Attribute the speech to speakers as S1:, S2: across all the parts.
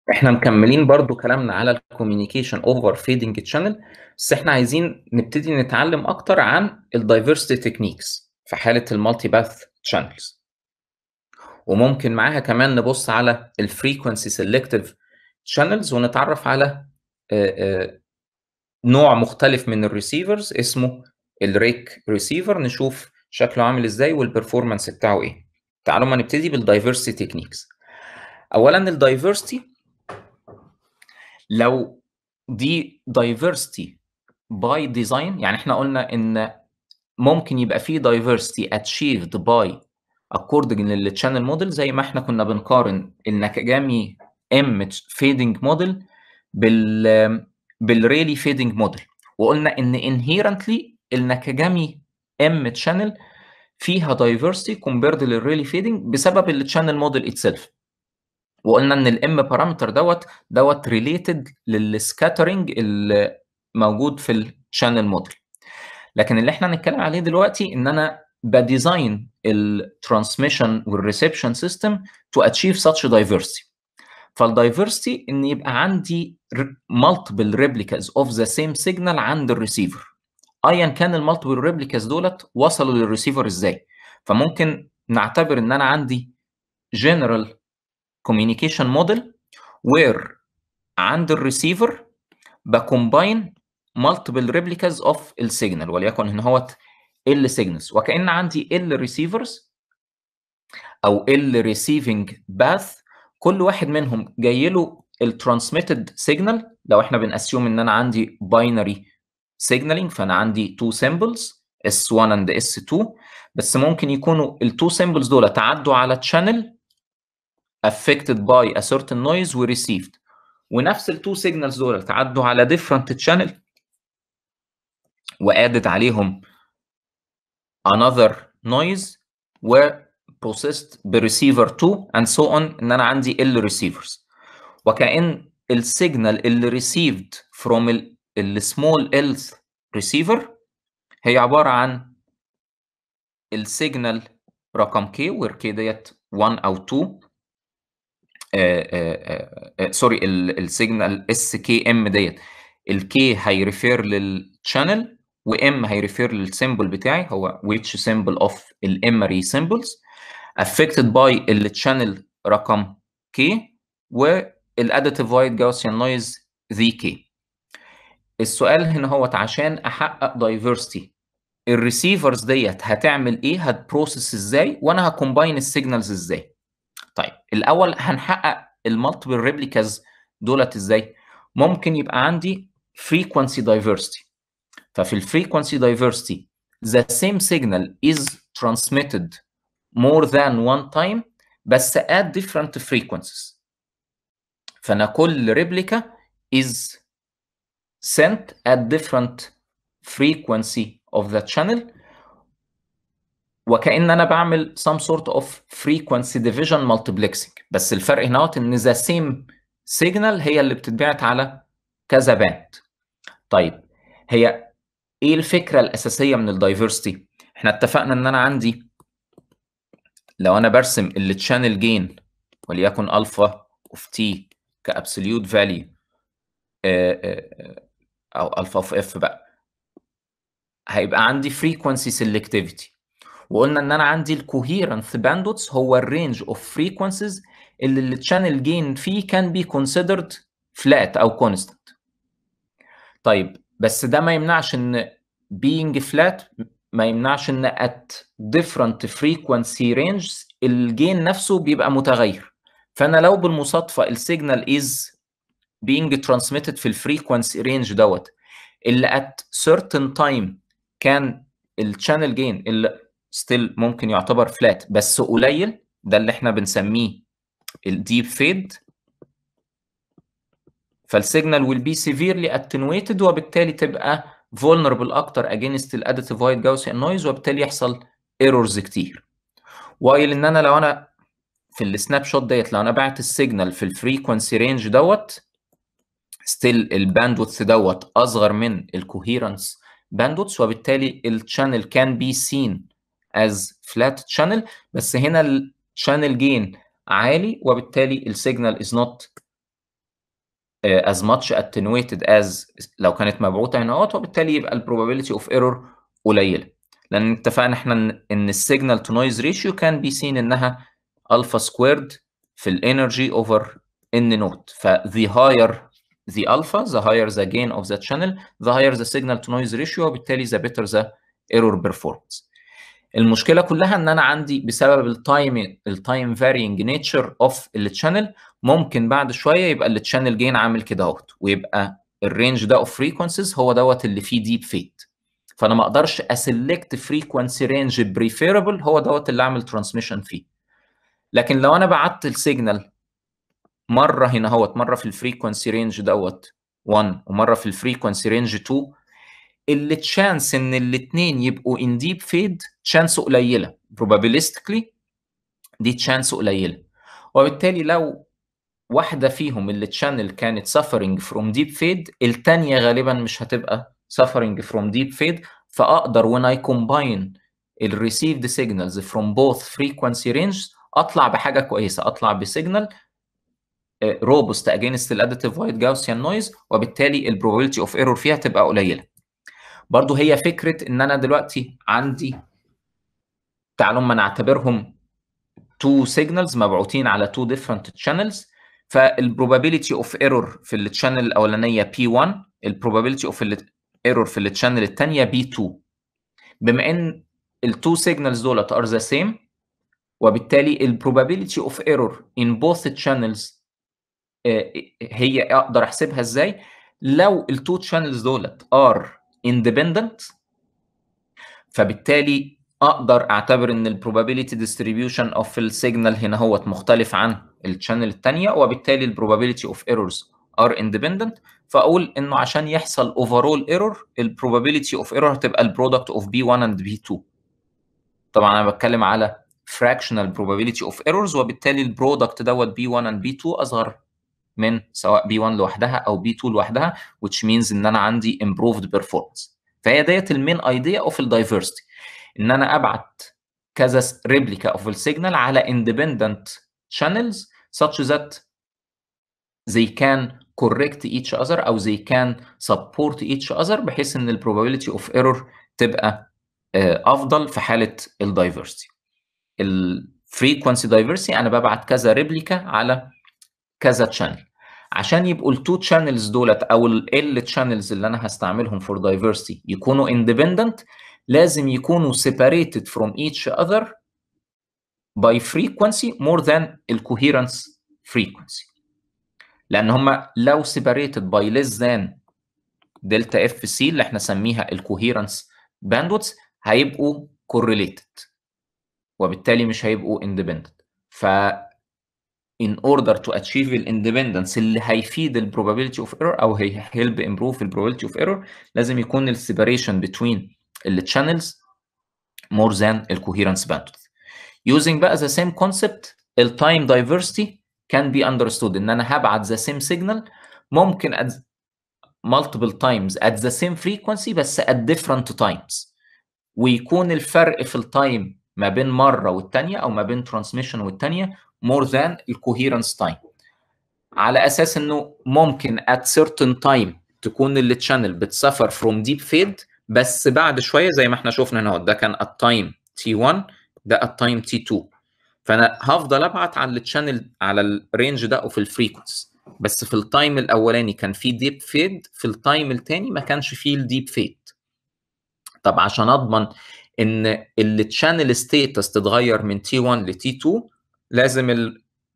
S1: احنا مكملين برضو كلامنا على الكوميونيكيشن اوفر فيدنج تشانل بس احنا عايزين نبتدي نتعلم اكتر عن الدايفرستي تكنيكس في حاله المالتي باث شانلز وممكن معاها كمان نبص على الفريكونسي سيلكتيف شانلز ونتعرف على نوع مختلف من الريسيفرز اسمه الريك ريسيفر نشوف شكله عامل ازاي والبرفورمانس بتاعه ايه تعالوا ما نبتدي بالدايفرستي تكنيكس اولا الدايفرستي لو دي دايفرستي باي ديزاين يعني احنا قلنا ان ممكن يبقى في دايفرستي اتشيفد باي according للتشانل موديل زي ما احنا كنا بنقارن الناكاجامي ام فيدنج موديل بال بالريلي فيدنج موديل وقلنا ان انهيرنتلي الناكاجامي ام تشانل فيها دايفرستي كومبيرد للريلي فيدنج بسبب التشانل موديل اتسيلف وقلنا ان الام بارامتر دوت دوت ريليتد للسكاترنج اللي موجود في الشانل موديل لكن اللي احنا هنتكلم عليه دلوقتي ان انا بديزاين الترانسميشن والريسبشن سيستم تو اتشيف such diversity فالدايفرستي ان يبقى عندي multiple replicas of the same signal عند الريسيفر ايا كان المالتيبل ريبليكاز دولت وصلوا للريسيفر ازاي فممكن نعتبر ان انا عندي general communication model where عند الريسيفر بكومباين multiple replicas of السيجنال وليكن هنا هوت ال signals وكأن عندي ال receivers او ال receiving path كل واحد منهم جاي له الترانسميتد سيجنال لو احنا بنأسيوم ان انا عندي باينري سيجنالينج فانا عندي تو سيمبلز S1 and S2 بس ممكن يكونوا التو سيمبلز دول تعدوا على تشانل affected by a certain noise و received ونفس التو سيجنالز دول تعدوا على different channel وادد عليهم another noise و processed بريسيفر 2 and so on ان انا عندي ال receivers وكأن السيجنال اللي received from السمول ال receiver هي عبارة عن السيجنال رقم k where k ديت 1 او 2 سوري السيجنال اس كي ام ديت الكي هيريفير للشانل وام هيريفير للسيمبل بتاعي هو which symbol of الامري symbols affected by الشانل رقم k والاديتيف وايت جاوسيان نويز ذي كي السؤال هنا هو عشان احقق دايفرستي الريسيفرز ديت هتعمل ايه هتبروسس ازاي وانا هكومباين السيجنالز ازاي طيب الاول هنحقق المالتيبل ريبليكاز دولت ازاي ممكن يبقى عندي frequency diversity ففي الفريكونسي diversity the same signal is transmitted more than one time بس at different frequencies فانا كل ريبليكا is sent at different frequency of the channel وكأن أنا بعمل some sort of frequency division multiplexing بس الفرق هنا إن the same signal هي اللي بتتبعت على كذا باند طيب هي إيه الفكرة الأساسية من الدايفرستي؟ إحنا اتفقنا إن أنا عندي لو أنا برسم التشانل جين وليكن ألفا اوف تي كابسوليوت فاليو أو ألفا اوف اف بقى هيبقى عندي frequency selectivity وقلنا ان انا عندي الكوهيرنث باندوتس هو الرينج اوف فريكونسيز اللي التشانل جين فيه كان بي كونسيدرد فلات او كونستانت طيب بس ده ما يمنعش ان being فلات ما يمنعش ان at different frequency ranges الجين نفسه بيبقى متغير فانا لو بالمصادفه السيجنال is being transmitted في الفريكونسي رينج دوت اللي at certain time كان الشانل جين اللي ستيل ممكن يعتبر فلات بس قليل ده اللي احنا بنسميه الديب فيد فالسيجنال will be severely attenuated وبالتالي تبقى vulnerable اكتر against الاديتيف وايت جاوسيان نويز وبالتالي يحصل ايرورز كتير وايل ان انا لو انا في السناب شوت ديت لو انا بعت السيجنال في الفريكونسي رينج دوت ستيل الباندوث دوت اصغر من الكوهيرنس باندوثs وبالتالي الشانل كان بي سين as flat channel بس هنا الشانل جين عالي وبالتالي السيجنال is not uh, as much attenuated as لو كانت مبعوثه هنا اهوت وبالتالي يبقى البروبابيلتي اوف ايرور قليله لان اتفقنا احنا ان, إن السيجنال تو نويز ريشيو كان بي سين انها الفا سكويرد في الانرجي اوفر ان نوت ف the higher the alpha the higher the gain of the channel the higher the signal to noise ratio وبالتالي the better the error performance المشكله كلها ان انا عندي بسبب التايم التايم فارينج نيتشر اوف التشانل ممكن بعد شويه يبقى التشانل جين عامل كده اهوت ويبقى الرينج ده اوف فريكونسيز هو دوت اللي فيه ديب فيت فانا ما اقدرش اسلكت فريكونسي رينج بريفيربل هو دوت اللي اعمل ترانسميشن فيه لكن لو انا بعت السيجنال مره هنا اهوت مره في الفريكونسي رينج دوت 1 ومره في الفريكونسي رينج 2 اللي تشانس ان الاثنين يبقوا ان ديب فيد تشانس قليله probabilistically دي تشانس قليله وبالتالي لو واحده فيهم اللي تشانل كانت suffering from deep fade الثانيه غالبا مش هتبقى suffering from deep fade فاقدر when I combine ال received signals from both frequency ranges اطلع بحاجه كويسه اطلع بسيجنال روبست اجينست الاديتيف وايت جاوسيان نويز وبالتالي البروبابيلتي اوف ايرور فيها تبقى قليله برضو هي فكره ان انا دلوقتي عندي تعالوا ما نعتبرهم تو سيجنالز مبعوثين على تو ديفرنت شانلز فالبروبابيلتي اوف ايرور في الشانل الاولانيه بي 1 البروبابيلتي اوف ايرور في الشانل الثانيه بي 2 بما ان التو سيجنالز دولت ار ذا سيم وبالتالي البروبابيلتي اوف ايرور ان بوث channels هي اقدر احسبها ازاي لو التو تشانلز دولت ار اندبندنت فبالتالي اقدر اعتبر ان البروبابيلتي ديستريبيوشن اوف السيجنال هنا هو مختلف عن الشانل الثانيه وبالتالي البروبابيلتي اوف ايرورز ار اندبندنت فاقول انه عشان يحصل اوفرول ايرور البروبابيلتي اوف ايرور هتبقى البرودكت اوف بي 1 اند بي 2 طبعا انا بتكلم على fractional probability of errors وبالتالي البرودكت دوت بي 1 and بي 2 اصغر من سواء بي 1 لوحدها او بي 2 لوحدها which means ان انا عندي improved performance فهي ديت المين ايديا اوف الدايفرستي ان انا ابعت كذا ريبليكا اوف السيجنال على independent channels such that they can correct each other او they can support each other بحيث ان البروبابيلتي اوف ايرور تبقى افضل في حاله الدايفرستي الفريكونسي دايفرسي انا ببعت كذا ريبليكا على كذا تشانل عشان يبقوا التو تشانلز دولت او ال تشانلز اللي انا هستعملهم فور دايفرسيتي يكونوا اندبندنت لازم يكونوا separated from each other by frequency more than الكوهيرنس frequency لان هم لو separated by less than دلتا اف سي اللي احنا سميها الكوهيرنس باندويث هيبقوا correlated وبالتالي مش هيبقوا independent ف in order to achieve الاندبندنس اللي هيفيد ال probability of error او هي help improve ال probability of error لازم يكون ال separation between ال channels more than ال coherence bandwidth using بقى the same concept ال time diversity can be understood ان انا هبعت the same signal ممكن at multiple times at the same frequency بس at different times ويكون الفرق في التايم ما بين مره والتانيه او ما بين ترانسميشن والتانيه more than الكوهيرنس تايم على اساس انه ممكن at certain time تكون التشانل بتسفر from deep fade بس بعد شويه زي ما احنا شفنا هنا ده كان at time t1 ده at time t2 فانا هفضل ابعت على التشانل على الرينج ده وفي الفريكونس بس في التايم الاولاني كان في ديب فيد في التايم الثاني ما كانش فيه الديب فيد طب عشان اضمن ان التشانل ستيتس تتغير من تي 1 لتي 2 لازم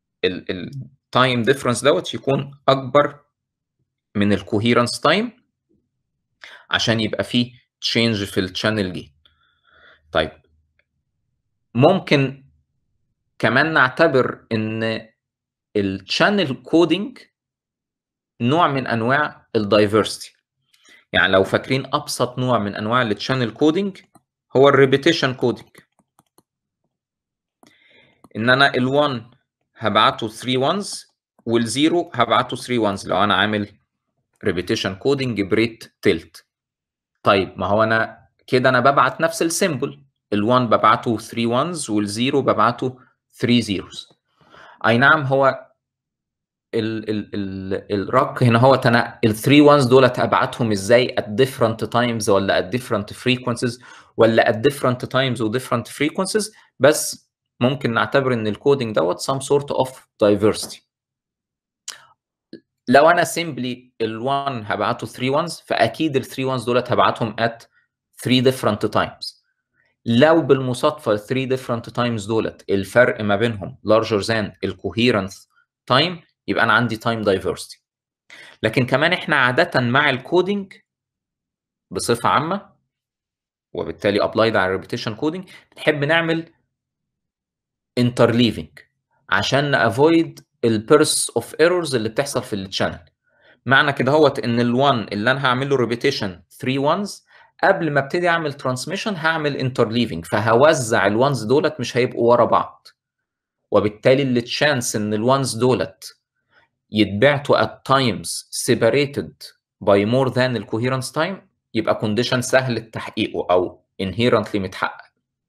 S1: التايم ديفرنس دوت يكون اكبر من الكوهيرنس تايم عشان يبقى فيه تشينج في الشانل جين طيب ممكن كمان نعتبر ان الشانل كودينج نوع من انواع الدايفرستي يعني لو فاكرين ابسط نوع من انواع التشانل كودينج هو الريبيتيشن كودينج ان انا ال1 هبعته 3 ones وال0 هبعته 3 ones لو انا عامل ريبيتيشن كودينج بريت تلت طيب ما هو انا كده انا ببعت نفس السيمبل ال1 ببعته 3 ones وال0 ببعته 3 zeros اي نعم هو ال ال ال الرق هنا هو انا ال 3 ones دولت ابعتهم ازاي at different times ولا at different frequencies ولا at different times و different frequencies بس ممكن نعتبر ان الكودينج دوت some sort of diversity لو انا simply ال 1 هبعته 3 ones فاكيد ال 3 ones دولت هبعتهم at 3 different times لو بالمصادفه ال 3 different times دولت الفرق ما بينهم larger than الكوهيرنس تايم يبقى انا عندي تايم دايفرستي لكن كمان احنا عاده مع الكودينج بصفه عامه وبالتالي ابلايد على الريبيتيشن كودينج بنحب نعمل انترليفنج عشان نافويد البيرس اوف ايرورز اللي بتحصل في التشانل معنى كده هوت ان ال1 اللي انا هعمل له ريبيتيشن 3 وانز قبل ما ابتدي اعمل ترانسميشن هعمل انترليفنج فهوزع الوانز دولت مش هيبقوا ورا بعض وبالتالي التشانس ان الوانز دولت يتبعتوا at times separated by more than الكوهيرنس تايم يبقى كونديشن سهل تحقيقه او inherently متحقق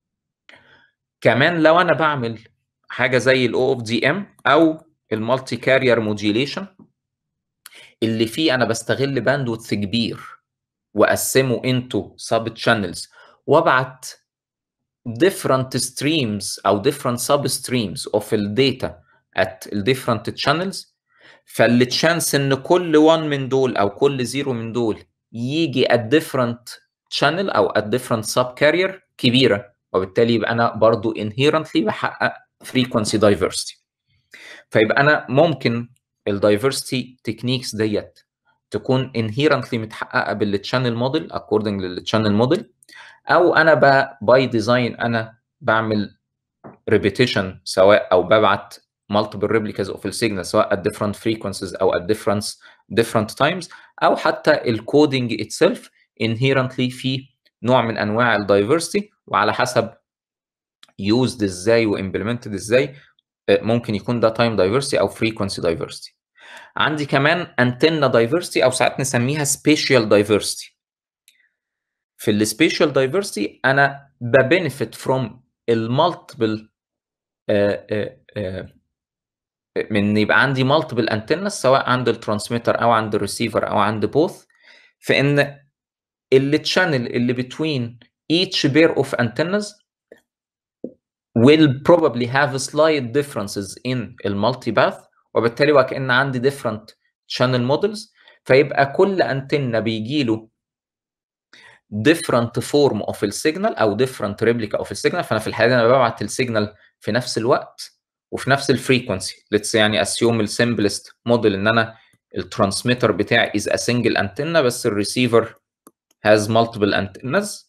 S1: كمان لو انا بعمل حاجه زي الاو اوف دي ام او المالتي كارير موديوليشن اللي فيه انا بستغل باندوث كبير واقسمه انتو سب تشانلز وابعت different streams او different sub streams of الداتا at ال different channels فالتشانس ان كل one من دول او كل زيرو من دول يجي at different channel او at different sub carrier كبيره وبالتالي يبقى انا برضو inherently بحقق frequency diversity فيبقى انا ممكن الدايفرستي تكنيكس ديت تكون inherently متحققه بالتشانل موديل according للتشانل موديل او انا باي ديزاين انا بعمل ريبيتيشن سواء او ببعت multiple replicas of السيجنال سواء at different frequencies او at different different times او حتى الكودينج itself inherently في نوع من انواع الدايفرستي وعلى حسب used ازاي وامبلمنتد ازاي ممكن يكون ده time diversity او frequency diversity عندي كمان antenna diversity او ساعات نسميها spatial diversity في السبيشال دايفرستي انا ببنفيت فروم المالتيبل من ان يبقى عندي مالتيبل انتنس سواء عند الترانسميتر او عند الريسيفر او عند بوث في ان التشانل اللي between each pair of antennas will probably have slight differences in المالتي باث وبالتالي وكأن عندي different channel models فيبقى كل انتنة بيجي له different form of السيجنال او different replica of السيجنال فانا في الحاله دي انا ببعت السيجنال في نفس الوقت وفي نفس الفريكونسي ليتس يعني اسيوم السمبلست موديل ان انا الترانسميتر بتاعي is a single antenna بس الريسيفر has multiple antennas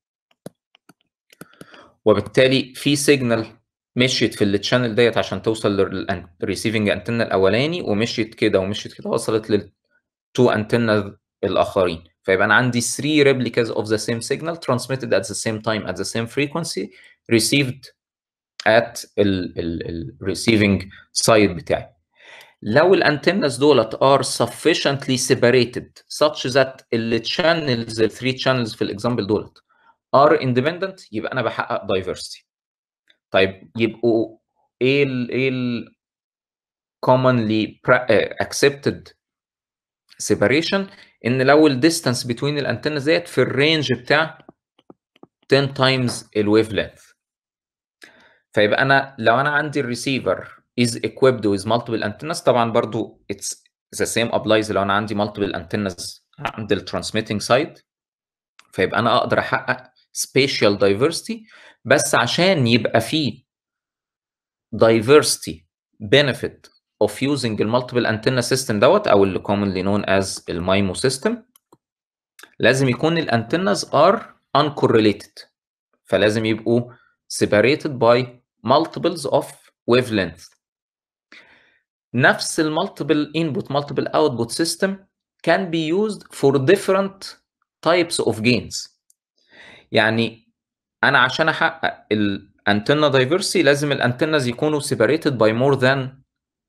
S1: وبالتالي في سيجنال مشيت في التشانل ديت عشان توصل للريسيفنج انتنا الاولاني ومشيت كده ومشيت كده وصلت للتو انتنا الاخرين فيبقى انا عندي 3 replicas of the same signal transmitted at the same time at the same frequency received at ال ال ال receiving side بتاعي لو الانتنز دولت are sufficiently separated such that ال channels ال 3 channels في الاكزامبل دولت are independent يبقى انا بحقق diversity طيب يبقوا ايه ال ايه ال commonly accepted separation ان لو الديستانس بين الانتنز ديت في الرينج بتاع 10 تايمز الويف لينث فيبقى انا لو انا عندي الريسيفر is equipped with multiple antennas طبعا برضو it's the same applies لو انا عندي multiple antennas عند الترانسميتنج سايد فيبقى انا اقدر احقق spatial diversity بس عشان يبقى فيه diversity benefit of using المالتيبل antenna system دوت او اللي commonly known as المايمو system لازم يكون الانتنز are uncorrelated فلازم يبقوا separated by multiples of wavelength نفس المالتيبل input multiple output system can be used for different types of gains يعني انا عشان احقق الانتنا diversity لازم الانتنز يكونوا separated by more than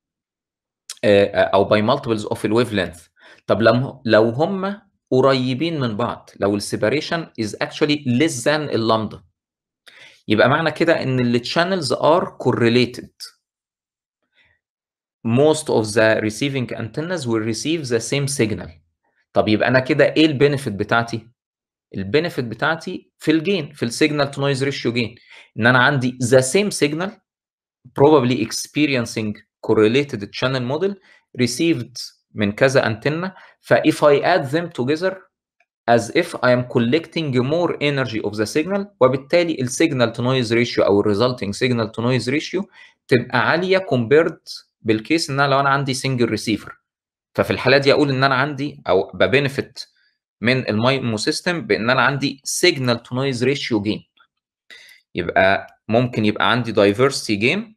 S1: او باي مالتيبلز اوف الويف لينث طب لو لو هم قريبين من بعض لو السيبريشن از اكشولي less than اللامدا يبقى معنى كده ان التشانلز ار كورليتد most of the receiving antennas will receive the same signal طب يبقى انا كده ايه البينفيت بتاعتي البينفيت بتاعتي في الجين في السيجنال تو نويز ريشيو جين ان انا عندي the same signal probably experiencing correlated channel model received من كذا antenna ف if I add them together as if I am collecting more energy of the signal وبالتالي ال signal to noise ratio او ال resulting signal to noise ratio تبقى عاليه compared بالكيس ان انا لو انا عندي single receiver ففي الحاله دي اقول ان انا عندي او ببنفت من المايمو سيستم بان انا عندي signal to noise ratio gain يبقى ممكن يبقى عندي diversity gain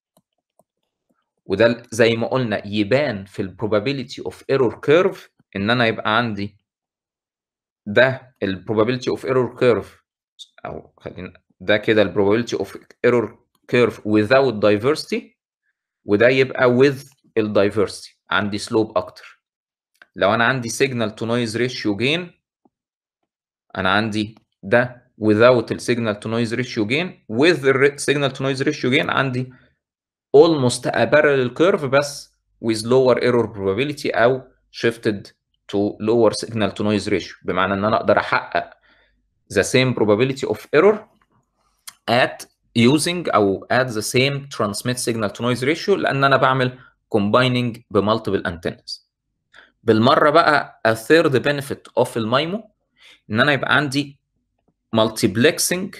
S1: وده زي ما قلنا يبان في ال probability of error curve ان انا يبقى عندي ده ال probability of error curve او خلينا ده كده ال probability of error curve without diversity وده يبقى with ال diversity عندي سلوب اكتر لو انا عندي signal to noise ratio gain انا عندي ده without ال signal to noise ratio gain with ال signal to noise ratio gain عندي almost a parallel curve بس with lower error probability او shifted to lower signal to noise ratio بمعنى ان انا اقدر احقق the same probability of error at using او at the same transmit signal to noise ratio لان انا بعمل combining بمالتيبل antennas بالمره بقى a third benefit of المايمو ان انا يبقى عندي multiplexing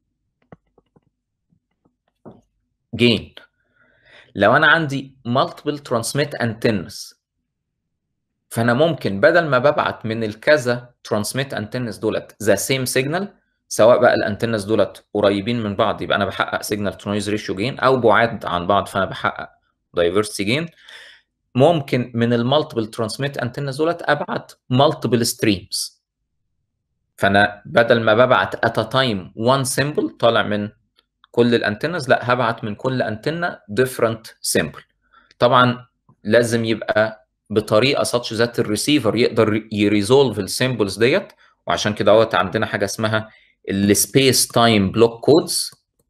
S1: gain لو انا عندي multiple transmit antennas فانا ممكن بدل ما ببعت من الكذا transmit antennas دولت the same signal سواء بقى الانتنس دولت قريبين من بعض يبقى انا بحقق signal to noise ratio gain او بعاد عن بعض فانا بحقق diversity gain ممكن من المالتيبل ترانسميت انتنس دولت ابعت مالتيبل ستريمز فانا بدل ما ببعت ات تايم وان سيمبل طالع من كل الانتنز لا هبعت من كل انتنه ديفرنت سيمبل طبعا لازم يبقى بطريقه such ذات الريسيفر يقدر يريزولف السيمبلز ديت وعشان كده اهوت عندنا حاجه اسمها السبيس تايم بلوك كودز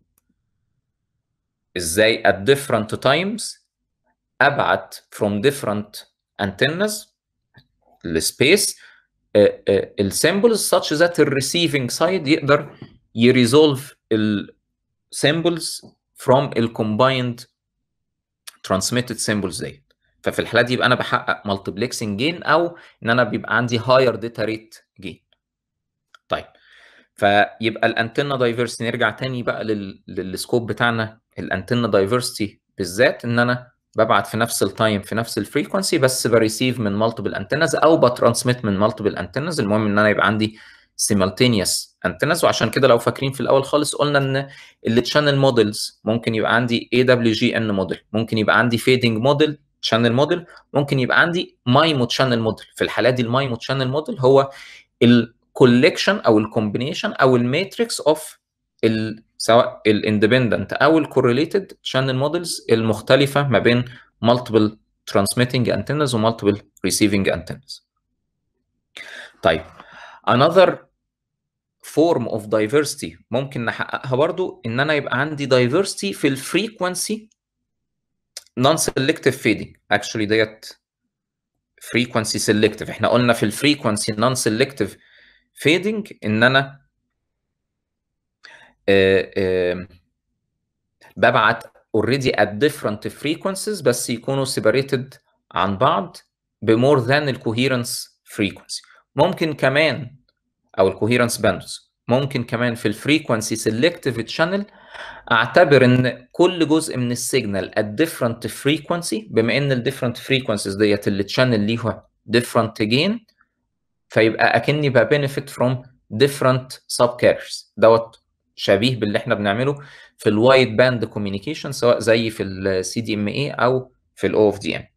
S1: ازاي at different times ابعت from different antennas السبيس السيمبلز such that الريسيفنج سايد يقدر يريزولف السيمبلز from الكومبايند transmitted symbols ديت ففي الحاله دي يبقى انا بحقق مالتيبلكسنج جين او ان انا بيبقى عندي هاير داتا ريت جين طيب فيبقى الانتنا دايفرستي نرجع تاني بقى لل... للسكوب بتاعنا الانتنا دايفرستي بالذات ان انا ببعت في نفس التايم في نفس الفريكونسي بس بريسيف من مالتيبل انتنز او بترانسميت من مالتيبل انتنز المهم ان انا يبقى عندي سيمالتينيوس انتنز وعشان كده لو فاكرين في الاول خالص قلنا ان التشانل موديلز ممكن يبقى عندي اي دبليو جي ان موديل ممكن يبقى عندي فيدنج موديل شانل موديل ممكن يبقى عندي مايمو تشانل موديل في الحالات دي المايمو تشانل موديل هو الكوليكشن او الكومبينيشن او الماتريكس اوف سواء الاندبندنت او الكورليتد شانل موديلز المختلفه ما بين multiple transmitting antennas و multiple receiving antennas. طيب another form of diversity ممكن نحققها برضو ان انا يبقى عندي diversity في الفريكونسي non selective fading actually ديت frequency selective احنا قلنا في الفريكونسي non selective fading ان انا آه آه ببعت already at different frequencies بس يكونوا separated عن بعض بمور than الكوهيرنس frequency ممكن كمان او الكوهيرنس باندز ممكن كمان في الفريكونسي سيلكتيف تشانل اعتبر ان كل جزء من السيجنال at different frequency بما ان ال different frequencies ديت اللي تشانل ليها different gain فيبقى اكني ببنفيت from different sub carriers دوت شبيه باللي احنا بنعمله في الوايد باند كوميونيكيشن سواء زي في السي دي ام اي او في الاو اف دي ام